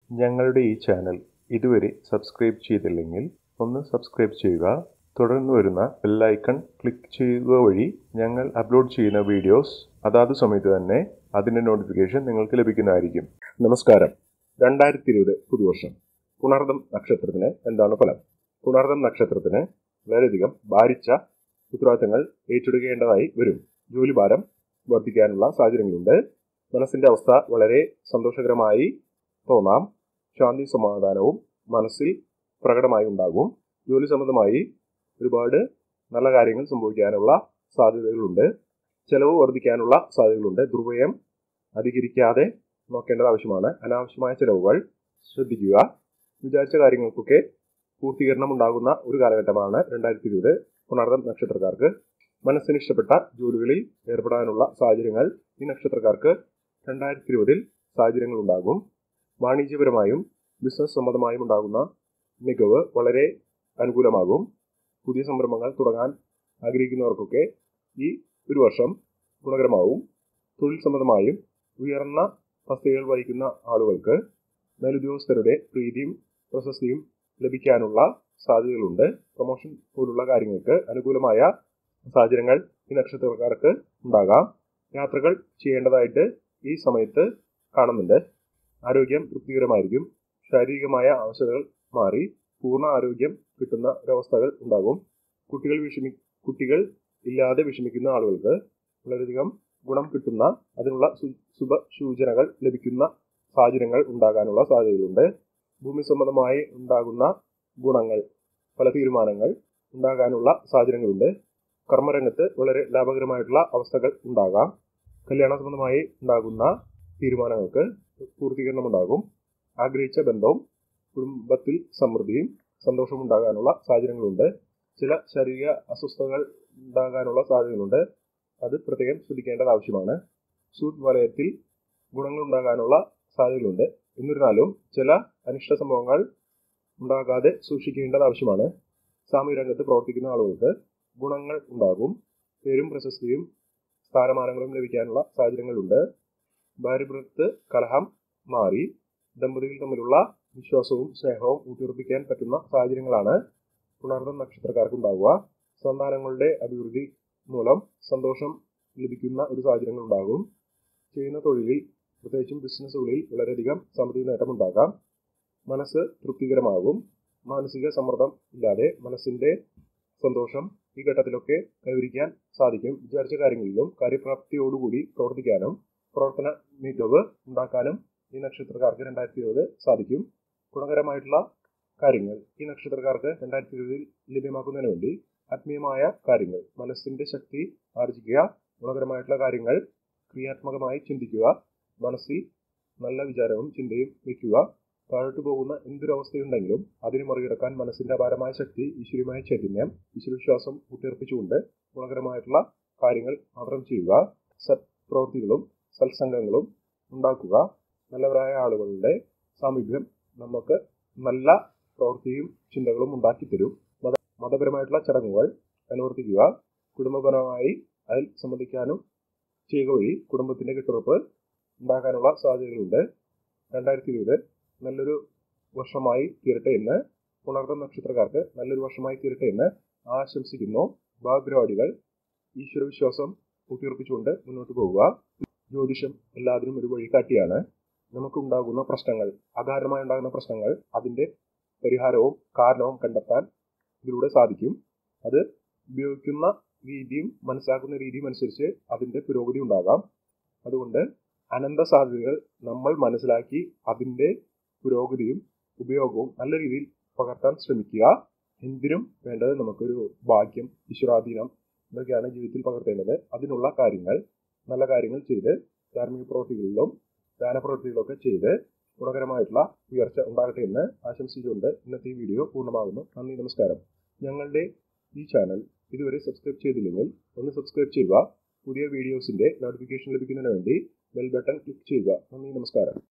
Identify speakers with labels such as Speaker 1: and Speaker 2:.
Speaker 1: ഞങ്ങളുടെ ഈ ചാനൽ ഇതുവരെ സബ്സ്ക്രൈബ് ചെയ്തില്ലെങ്കിൽ ഒന്ന് സബ്സ്ക്രൈബ് ചെയ്യുക തുടർന്ന് വരുന്ന ബെല്ലൈക്കൺ ക്ലിക്ക് ചെയ്യുക വഴി ഞങ്ങൾ അപ്ലോഡ് ചെയ്യുന്ന വീഡിയോസ് അതാത് സമയത്ത് തന്നെ അതിൻ്റെ നോട്ടിഫിക്കേഷൻ നിങ്ങൾക്ക് ലഭിക്കുന്നതായിരിക്കും നമസ്കാരം രണ്ടായിരത്തി ഇരുപത് പുതുവർഷം പുണർദം നക്ഷത്രത്തിന് എന്താണ് ഫലം പുണർദം നക്ഷത്രത്തിന് വളരെയധികം ഭാരിച്ച ഉത്തരവാദിത്തങ്ങൾ ഏറ്റെടുക്കേണ്ടതായി വരും ജോലിഭാരം വർദ്ധിക്കാനുള്ള സാഹചര്യങ്ങളുണ്ട് മനസ്സിന്റെ അവസ്ഥ വളരെ സന്തോഷകരമായി തോന്നാം ശാന്തി സമാധാനവും മനസ്സിൽ പ്രകടമായി ഉണ്ടാകും ജോലി സംബന്ധമായി ഒരുപാട് നല്ല കാര്യങ്ങൾ സംഭവിക്കാനുള്ള സാധ്യതകളുണ്ട് ചെലവ് വർദ്ധിക്കാനുള്ള സാധ്യതകളുണ്ട് ദുർവ്യയം അധികരിക്കാതെ നോക്കേണ്ടത് ആവശ്യമാണ് അനാവശ്യമായ ചെലവുകൾ ശ്രദ്ധിക്കുക വിചാരിച്ച കാര്യങ്ങൾക്കൊക്കെ പൂർത്തീകരണം ഉണ്ടാകുന്ന ഒരു കാലഘട്ടമാണ് രണ്ടായിരത്തി ഇരുപത് പുണർദം നക്ഷത്രക്കാർക്ക് മനസ്സിന് ഇഷ്ടപ്പെട്ട ജോലികളിൽ ഏർപ്പെടാനുള്ള സാഹചര്യങ്ങൾ ഈ നക്ഷത്രക്കാർക്ക് രണ്ടായിരത്തി ഇരുപതിൽ സാഹചര്യങ്ങൾ ഉണ്ടാകും വാണിജ്യപരമായും ബിസിനസ് സംബന്ധമായും ഉണ്ടാകുന്ന മികവ് വളരെ അനുകൂലമാകും പുതിയ സംരംഭങ്ങൾ തുടങ്ങാൻ ആഗ്രഹിക്കുന്നവർക്കൊക്കെ ഈ ഒരു വർഷം ഗുണകരമാവും തൊഴിൽ സംബന്ധമായും ഉയർന്ന തസ്തികകൾ വഹിക്കുന്ന ആളുകൾക്ക് മേലുദ്യോഗസ്ഥരുടെ പ്രീതിയും പ്രശസ്തിയും ലഭിക്കാനുള്ള സാധ്യതകളുണ്ട് പ്രൊമോഷൻ പോലുള്ള കാര്യങ്ങൾക്ക് അനുകൂലമായ സാഹചര്യങ്ങൾ ഈ നക്ഷത്രക്കാർക്ക് ഉണ്ടാകാം യാത്രകൾ ചെയ്യേണ്ടതായിട്ട് ഈ സമയത്ത് കാണുന്നുണ്ട് ആരോഗ്യം തൃപ്തികരമായിരിക്കും ശാരീരികമായ ആവശ്യതകൾ മാറി പൂർണ്ണ ആരോഗ്യം കിട്ടുന്ന ഒരവസ്ഥകൾ ഉണ്ടാകും കുട്ടികൾ വിഷമി കുട്ടികൾ ഇല്ലാതെ വിഷമിക്കുന്ന ആളുകൾക്ക് വളരെയധികം ഗുണം കിട്ടുന്ന അതിനുള്ള ശുഭ സൂചനകൾ ലഭിക്കുന്ന സാഹചര്യങ്ങൾ ഉണ്ടാകാനുള്ള സാധ്യതകളുണ്ട് ഭൂമി സംബന്ധമായി ഉണ്ടാകുന്ന ഗുണങ്ങൾ പല തീരുമാനങ്ങൾ ഉണ്ടാകാനുള്ള സാഹചര്യങ്ങളുണ്ട് കർമ്മരംഗത്ത് വളരെ ലാഭകരമായിട്ടുള്ള അവസ്ഥകൾ ഉണ്ടാകാം കല്യാണ സംബന്ധമായി ഉണ്ടാകുന്ന തീരുമാനങ്ങൾക്ക് പൂർത്തീകരണം ഉണ്ടാകും ആഗ്രഹിച്ച ബന്ധവും കുടുംബത്തിൽ സമൃദ്ധിയും സന്തോഷവും ഉണ്ടാകാനുള്ള സാഹചര്യങ്ങളുണ്ട് ചില ശാരീരിക അസ്വസ്ഥതകൾ ഉണ്ടാകാനുള്ള സാധ്യതകളുണ്ട് അത് പ്രത്യേകം ശ്രദ്ധിക്കേണ്ടത് ആവശ്യമാണ് സൂട്ട് വലയത്തിൽ ഗുണങ്ങൾ ഉണ്ടാകാനുള്ള സാധ്യതകളുണ്ട് എന്നിരുന്നാലും ചില അനിഷ്ട സംഭവങ്ങൾ ഉണ്ടാകാതെ സൂക്ഷിക്കേണ്ടത് ആവശ്യമാണ് സാമൂഹ്യ രംഗത്ത് പ്രവർത്തിക്കുന്ന ആളുകൾക്ക് ഗുണങ്ങൾ ഉണ്ടാകും പേരും പ്രശസ്തിയും സ്ഥാനമാനങ്ങളും ലഭിക്കാനുള്ള സാഹചര്യങ്ങളുണ്ട് ഭാര്യപുരത്ത് കലഹം മാറി ദമ്പതികൾ തമ്മിലുള്ള വിശ്വാസവും സ്നേഹവും ഊട്ടിയുറപ്പിക്കാൻ പറ്റുന്ന സാഹചര്യങ്ങളാണ് പുണർന്ന നക്ഷത്രക്കാർക്ക് ഉണ്ടാവുക സന്താനങ്ങളുടെ അഭിവൃദ്ധി മൂലം സന്തോഷം ലഭിക്കുന്ന ഒരു സാഹചര്യങ്ങൾ ഉണ്ടാകും ചെയ്യുന്ന തൊഴിലിൽ പ്രത്യേകിച്ചും ബിസിനസ്സുകളിൽ വളരെയധികം സാമ്പത്തിക നേട്ടം ഉണ്ടാകാം മനസ്സ് തൃപ്തികരമാകും മാനസിക സമ്മർദ്ദം ഇല്ലാതെ മനസ്സിന്റെ സന്തോഷം ഈ ഘട്ടത്തിലൊക്കെ കൈവരിക്കാൻ സാധിക്കും വിചാരിച്ച കാര്യങ്ങളിലും കാര്യപ്രാപ്തിയോടുകൂടി പ്രവർത്തിക്കാനും പ്രവർത്തന മികവ് ഉണ്ടാക്കാനും ഈ നക്ഷത്രക്കാർക്ക് രണ്ടായിരത്തി ഇരുപത് സാധിക്കും ഗുണകരമായിട്ടുള്ള കാര്യങ്ങൾ ഈ നക്ഷത്രക്കാർക്ക് രണ്ടായിരത്തി ഇരുപതിൽ ലഭ്യമാക്കുന്നതിന് വേണ്ടി ആത്മീയമായ കാര്യങ്ങൾ മനസ്സിന്റെ ശക്തി ആർജിക്കുക ഗുണകരമായിട്ടുള്ള കാര്യങ്ങൾ ക്രിയാത്മകമായി ചിന്തിക്കുക മനസ്സിൽ നല്ല വിചാരവും ചിന്തയും വയ്ക്കുക താഴോട്ട് പോകുന്ന എന്തൊരവസ്ഥയുണ്ടെങ്കിലും അതിനെ മറികടക്കാൻ മനസ്സിന്റെ അപാരമായ ശക്തി ഈശ്വര്യമായ ചൈതന്യം ഈശ്വരവിശ്വാസം ഊട്ടിയർപ്പിച്ചുകൊണ്ട് ഗുണകരമായിട്ടുള്ള കാര്യങ്ങൾ മാത്രം ചെയ്യുക സത്പ്രവൃത്തികളും സത്സംഗങ്ങളും ഉണ്ടാക്കുക നല്ലവരായ ആളുകളുടെ സാമീപ്യം നമുക്ക് നല്ല പ്രവൃത്തിയും ചിന്തകളും ഉണ്ടാക്കി തരും മത മതപരമായിട്ടുള്ള ചടങ്ങുകൾ അനുവർത്തിക്കുക കുടുംബപരമായി അതിൽ സംബന്ധിക്കാനും ചെയ്യുക വഴി കുടുംബത്തിന്റെ കെട്ടുറപ്പ് ഉണ്ടാക്കാനുള്ള സാധ്യതകളുണ്ട് രണ്ടായിരത്തി ഇരുപത് നല്ലൊരു വർഷമായി തീരട്ടെ എന്ന് പുണർന്ന നക്ഷത്രക്കാർക്ക് നല്ലൊരു വർഷമായി തീരട്ടെ എന്ന് ആശംസിക്കുന്നു ഭാഗ്യപരിപാടികൾ ഈശ്വരവിശ്വാസം ഊട്ടിയുറപ്പിച്ചുകൊണ്ട് മുന്നോട്ട് പോവുക ജ്യോതിഷം എല്ലാത്തിനും ഒരു വഴികാട്ടിയാണ് നമുക്കുണ്ടാകുന്ന പ്രശ്നങ്ങൾ അകാരണമായി ഉണ്ടാകുന്ന പ്രശ്നങ്ങൾ അതിന്റെ പരിഹാരവും കാരണവും കണ്ടെത്താൻ ഇതിലൂടെ സാധിക്കും അത് ഉപയോഗിക്കുന്ന രീതിയും മനസ്സിലാക്കുന്ന രീതിയും അനുസരിച്ച് അതിന്റെ പുരോഗതി ഉണ്ടാകാം അതുകൊണ്ട് അനന്ത സാധ്യതകൾ നമ്മൾ മനസ്സിലാക്കി അതിന്റെ പുരോഗതിയും ഉപയോഗവും നല്ല രീതിയിൽ പകർത്താൻ ശ്രമിക്കുക എന്തിനും വേണ്ടത് നമുക്കൊരു ഭാഗ്യം ഈശ്വരാധീനം ഇതൊക്കെയാണ് ജീവിതത്തിൽ പകർത്തേണ്ടത് അതിനുള്ള കാര്യങ്ങൾ നല്ല കാര്യങ്ങൾ ചെയ്ത് ധാർമ്മിക പ്രവൃത്തികളിലും ദാനപ്രവൃത്തികളൊക്കെ ചെയ്ത് ഗുണകരമായിട്ടുള്ള ഉയർച്ച ഉണ്ടാകട്ടെ എന്ന് ആശംസിച്ചുകൊണ്ട് ഇന്നത്തെ ഈ വീഡിയോ പൂർണ്ണമാകുന്നു നന്ദി നമസ്കാരം ഞങ്ങളുടെ ഈ ചാനൽ ഇതുവരെ സബ്സ്ക്രൈബ് ചെയ്തില്ലെങ്കിൽ ഒന്ന് സബ്സ്ക്രൈബ് ചെയ്യുക പുതിയ വീഡിയോസിന്റെ നോട്ടിഫിക്കേഷൻ ലഭിക്കുന്നതിന് വേണ്ടി ബെൽ ബട്ടൺ ക്ലിക്ക് ചെയ്യുക നന്ദി നമസ്കാരം